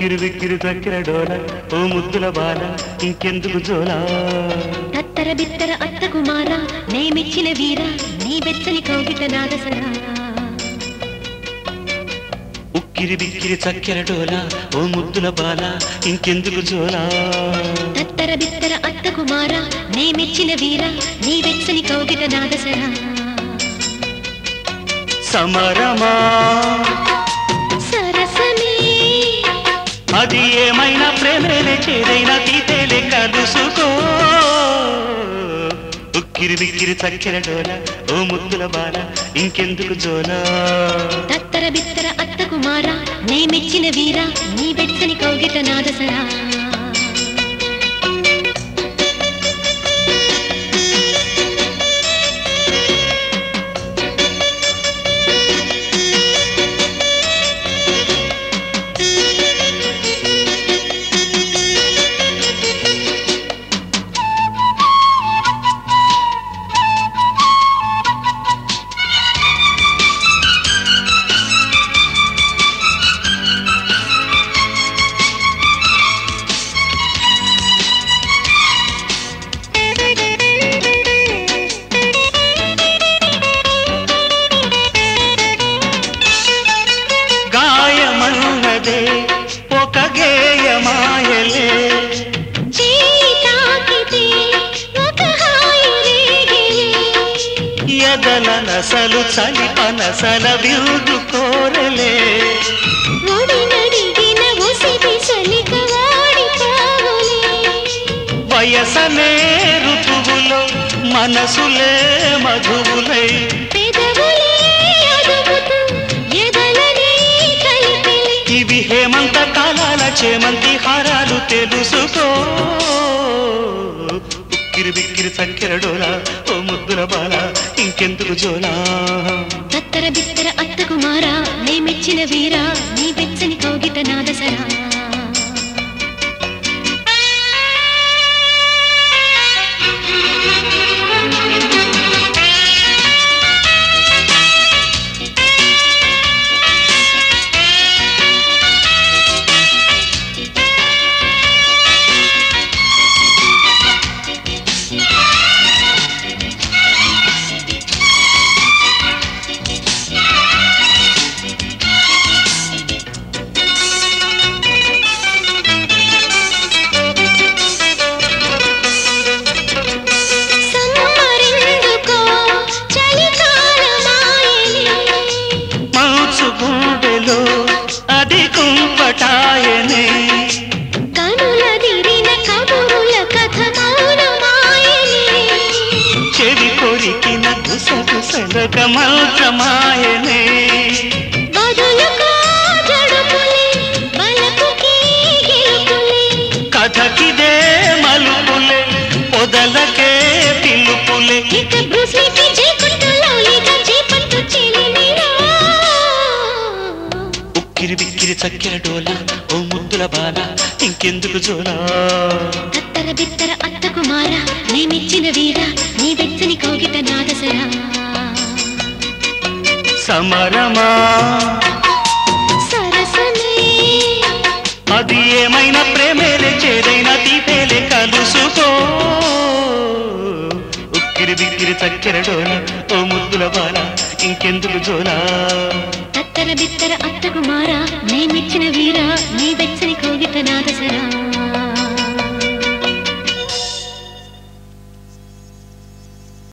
ఉక్కిరి బిక్కిరి చక్కెర డోల ఓ ముద్దుల బాల ఇంకెందుకు జోలా తత్తర బిత్తర అత్త కుమార నే మెచ్చిన వీర నీ వెచ్చని కౌగిట నాదసరా ఉక్కిరి బిక్కిరి చక్కెర డోల ఓ ముద్దుల బాల ఇంకెందుకు జోలా తత్తర బిత్తర అత్త కుమార నే మెచ్చిన వీర నీ వెచ్చని కౌగిట నాదసరా సమరమా సరసమే అది ఏమైనా ప్రేమేలే చేదైనా తీతేలే కలుసుకో ఉక్కిరి బిక్కిరి చక్కెర డోల ఓ ముద్దుల బాల ఇంకెందుకు జోలా తత్తర బిత్తర అత్త కుమార నే మెచ్చిన వీర నీ వెచ్చని కౌగిట నాదసరా గాయమన్నదే ఒక గేయమాయలే చేయి తాకితే ఒక హాయి రేగిలే. ఎదల నసలు చలి పనసల బిరుదు కోరలే ఒడినడిగిన ఉసిరి చలిక వాడిపోవులే. వయసనే ఋతువులో మనసులే మధువులై పెదవులే అదుపుతూ ఎదలనే కలిపిలే. ఇవి హేమంత కాలాల చేమంతి హారాలు తెలుసుకో ఉక్కిరి బిక్కిరి చక్కెర డోలా ఓ ముద్దుల బాల ఇంకెందుకు జోలా తత్తర బిత్తర అత్త కుమార నే మెచ్చిన వీర నీ వెచ్చని కౌగిట నాదసరా సమ్మరిందుకో చలికాలమాయలే. మౌచు గుండెలో అది కుంపటాయనే కనులదిరిన కబురుల కథ మౌనమాయలే. చెవి కొరికిన గుసగుసలక మంత్రమాయనే బదులుగా జడుపులే, బలపుకి గెలుపులే. కథకిదే మలుపులే పొదలకే పిలుపులే ఇక బ్రూస్లీకి జేకుంటూ లౌలీగా చేపట్టు చెలిమిరా. ఉక్కిరి బిక్కిరి చక్కెర డోల ఓ ముద్దుల బాల ఇంకెందుకు జోలా తత్తర బిత్తర అత్త కుమార నీ మెచ్చిన వీర నీ వెచ్చని కౌగిట నాదసరా సమరమా సరసమే అది ఏమైనా ప్రేమేలే చేదైనా తీపేలే కలుసుకో ఉక్కిరి బిక్కిరి చక్కెర డోల ఓ ముద్దుల బాల ఇంకెందుకు జోలా తత్తర బిత్తర అత్త కుమార నీ మెచ్చిన వీర నీ వెచ్చని కౌగిట నాదసరా